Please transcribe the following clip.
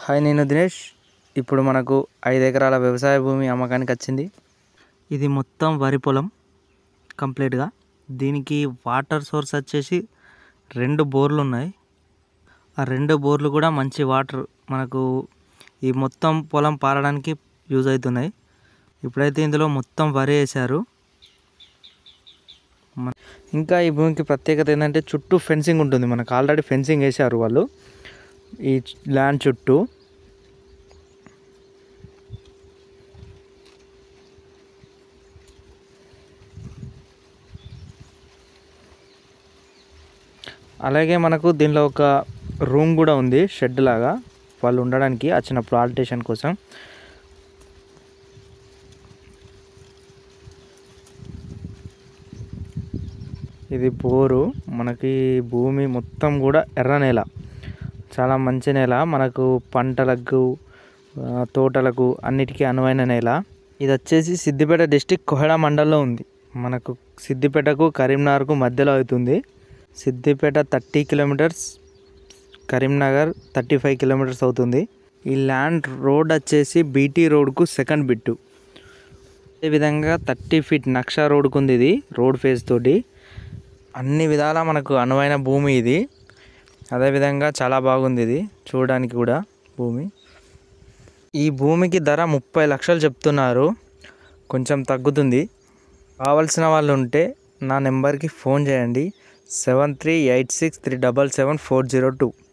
hi నేను దినేష్ ఇప్పుడు మనకు ఐదు ఎకరాల వ్యవసాయ భూమి అమ్మకానికి వచ్చింది ఇది మొత్తం వరి పొలం కంప్లీట్గా దీనికి వాటర్ సోర్స్ వచ్చేసి రెండు బోర్లు ఉన్నాయి ఆ రెండు బోర్లు కూడా మంచి వాటర్ మనకు ఈ మొత్తం పొలం పారడానికి యూజ్ అవుతున్నాయి ఇప్పుడైతే ఇందులో మొత్తం వరి వేశారు మ- ఇంకా ఈ భూమికి ప్రత్యేకత ఏంటంటే చుట్టూ ఫెన్సింగ్ ఉంటుంది మనకు ఆల్రెడీ ఫెన్సింగ్ వేశారు వాళ్ళు ఈ ల్యాండ్ చుట్టూ అలాగే మనకు దీనిలో ఒక రూమ్ కూడా ఉంది షెడ్ లాగా వాళ్ళు ఉండడానికి వచ్చినప్పుడు ఆల్టేషన్ కోసం ఇది బోరు మనకి భూమి మొత్తం కూడా ఎర్ర నేల చాలా మంచి నేల మనకు పంటలకు ఆ, తోటలకు అన్నిటికీ అనువైన నేల ఇది వచ్చేసి సిద్దిపేట డిస్టిక్ కొహడా మండల్లో ఉంది మనకు సిద్దిపేటకు కరీంనగర్కు మధ్యలో అవుతుంది Siddipet thirty kilometres Karimnagar thirty five kilometres అవుతుంది ఈ ల్యాండ్ రోడ్ వచ్చేసి బీటీ రోడ్కు సెకండ్ బిట్టు అదేవిధంగా థర్టీ ఫీట్ నక్షా రోడ్కు ఉంది ఇది రోడ్ ఫేస్ తోటి అన్ని విధాలా మనకు అనువైన భూమి ఇది అదేవిధంగా చాలా బాగుంది ఇది చూడడానికి కూడా భూమి ఈ భూమికి ధర ముప్పై లక్షలు చెప్తున్నారు కొంచెం తగ్గుతుంది కావలసిన వాళ్ళు ఉంటే నా నెంబర్కి ఫోన్ చేయండి seven three eight six three double seven four zero two